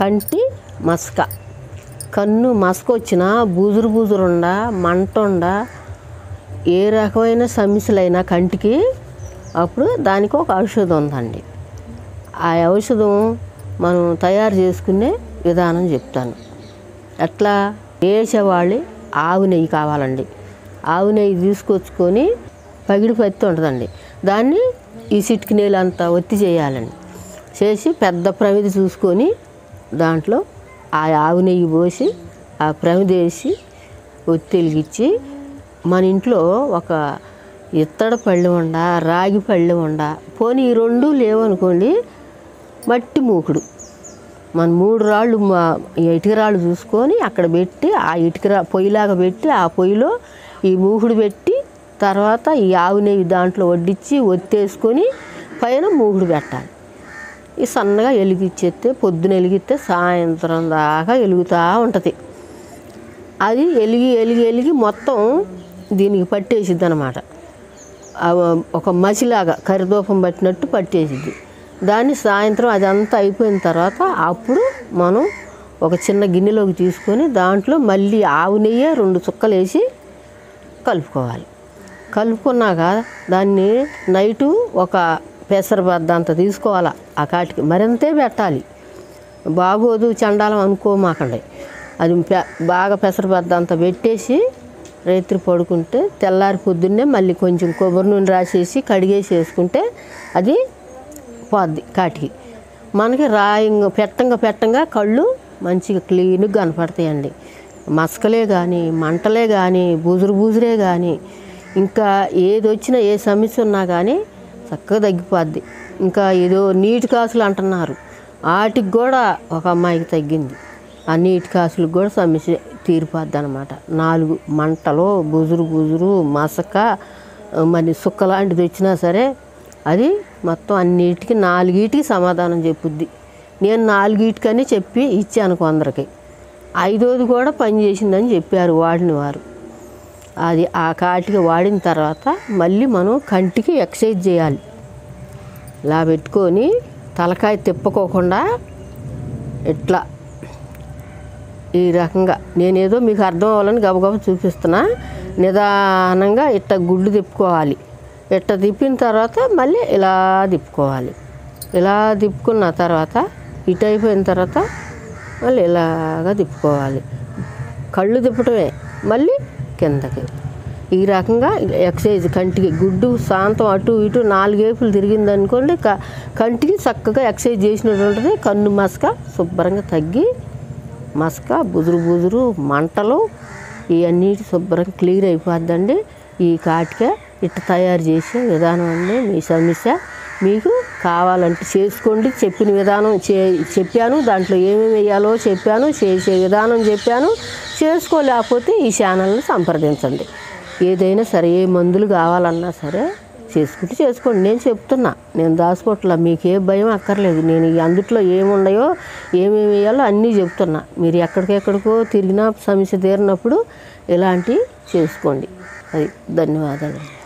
కంటి మసక కన్ను మసక వచ్చినా బూజురు బూజురు ఉండ మంట ఉండ ఏ రకమైన సమస్యలైనా కంటికి అప్పుడు దానికి ఒక ఔషధం ఉందండి ఆ ఔషధం మనం తయారు చేసుకునే విధానం చెప్తాను ఎట్లా వేసేవాళ్ళు ఆవు నెయ్యి కావాలండి ఆవు నెయ్యి తీసుకొచ్చుకొని పగిడి పత్తి ఉంటుందండి దాన్ని ఈ సిటికి నీళ్ళు అంతా ఒత్తి చేయాలండి చేసి పెద్ద ప్రమిది చూసుకొని దాంట్లో ఆ ఆవు నెయ్యి పోసి ఆ ప్రమిది వేసి ఒత్తి వెలిగించి మన ఇంట్లో ఒక ఇత్తడి పళ్ళె ఉండ రాగి పళ్ళె ఉండ పోనీ ఈ రెండు లేవనుకోండి మట్టి మూకుడు మన మూడు రాళ్ళు మా- ఈ ఇటుక రాళ్ళు చూసుకొని అక్కడ పెట్టి ఆ ఇటుక రా పొయ్యిలాగా పెట్టి ఆ పొయ్యిలో ఈ మూకుడు పెట్టి తర్వాత ఈ ఆవు నెయ్యి దాంట్లో వడ్డించి ఒత్తేసుకొని పైన మూకుడు పెట్టాలి ఈ సన్నగా వెలిగిచ్చేస్తే పొద్దున వెలిగిస్తే సాయంత్రం దాకా వెలుగుతూ ఉంటుంది అది ఎలిగి ఎలిగి ఎలిగి మొత్తం దీనికి పట్టేసిద్ది అనమాట ఒక మసిలాగా కరిదూపం పట్టినట్టు పట్టేసిద్ది దాన్ని సాయంత్రం అదంతా అయిపోయిన తర్వాత అప్పుడు మనం ఒక చిన్న గిన్నెలోకి తీసుకొని దాంట్లో మళ్ళీ ఆవు నెయ్యి రెండు చుక్కలు వేసి కలుపుకోవాలి కలుపుకున్నాక దాన్ని నైటు ఒక పెసరబద్ద అంత తీసుకోవాలి ఆ కాటికి మరింతే పెట్టాలి బాగోదు చండాలం అనుకోమాకండి అది పె- బాగా పెసరబద్ద అంత పెట్టేసి రైతులు పడుకుంటే తెల్లారి పొద్దున్నే మళ్ళీ కొంచెం కొబ్బరి నూనె రాసేసి కడిగేసి వేసుకుంటే అది పోద్ది కాటికి మనకి రాయంగా పెట్టంగా పెట్టంగా కళ్ళు మంచిగా క్లీన్గా కనపడతాయండి మసకలే కానీ మంటలే కానీ బూజురు బూజురే కానీ ఇంకా ఏది వచ్చినా ఏ సమస్య ఉన్నా కానీ చక్కగా తగ్గిపోద్ది ఇంకా ఏదో నీటి కాసులు అంటున్నారు వాటికి కూడా ఒక అమ్మాయికి తగ్గింది ఆ నీటి కాసులకు కూడా సమస్య తీరిపోద్ది అనమాట నాలుగు మంటలు బుజురు బుజురు మసక మరి సుక్క లాంటిది వచ్చినా సరే అది మొత్తం అన్నిటికీ నాలుగిటికి సమాధానం చెప్పుద్ది నేను నాలుగిటికని చెప్పి ఇచ్చాను కొందరికి ఐదోది కూడా పనిచేసిందని చెప్పారు వాడిన వారు అది ఆ కాటికి వాడిన తర్వాత మళ్ళీ మనం కంటికి ఎక్సర్సైజ్ చేయాలి ఇలా పెట్టుకొని తలకాయ తిప్పకోకుండా ఇట్లా ఈ రకంగా నేనేదో మీకు అర్థం అవ్వాలని గబగబా చూపిస్తున్నా నిదానంగా ఇట్ట గుడ్డు తిప్పుకోవాలి ఇట్ట తిప్పిన తర్వాత మళ్ళీ ఇలా తిప్పుకోవాలి ఇలా తిప్పుకున్న తర్వాత ఇటు అయిపోయిన తర్వాత మళ్ళీ ఇలాగా తిప్పుకోవాలి కళ్ళు తిప్పటమే మళ్ళీ కిందకి ఈ రకంగా ఎక్సర్సైజ్ కంటికి గుడ్డు శాంతం అటు ఇటు నాలుగేపులు తిరిగింది అనుకోండి క- కంటికి చక్కగా ఎక్సర్సైజ్ చేసినట్టు ఉంటుంది కన్ను మసక శుభ్రంగా తగ్గి మసక బుదురు బుదురు మంటలు ఇవన్నిటి శుభ్రంగా క్లియర్ అయిపోద్దండి ఈ కాటిక ఇట్ట తయారు చేసే విధానం అండి మీ సమస్య మీకు కావాలంటే చేసుకోండి చెప్పిన విధానం చే చెప్పాను దాంట్లో ఏమేమి వేయాలో చెప్పాను చేసే విధానం చెప్పాను చేసుకోలేకపోతే ఈ ఛానల్ని సంప్రదించండి ఏదైనా సరే ఏ మందులు కావాలన్నా సరే చేసుకుంటే చేసుకోండి నేను చెప్తున్నా నేను దాచుకోవట్లా మీకు ఏ భయం అక్కర్లేదు నేను ఈ అందుట్లో ఏమున్నాయో ఏమేమి వేయాలో అన్నీ చెప్తున్నా మీరు ఎక్కడికెక్కడికో తిరిగినా సమస్య తీరినప్పుడు ఇలాంటివి చేసుకోండి అది ధన్యవాదాలు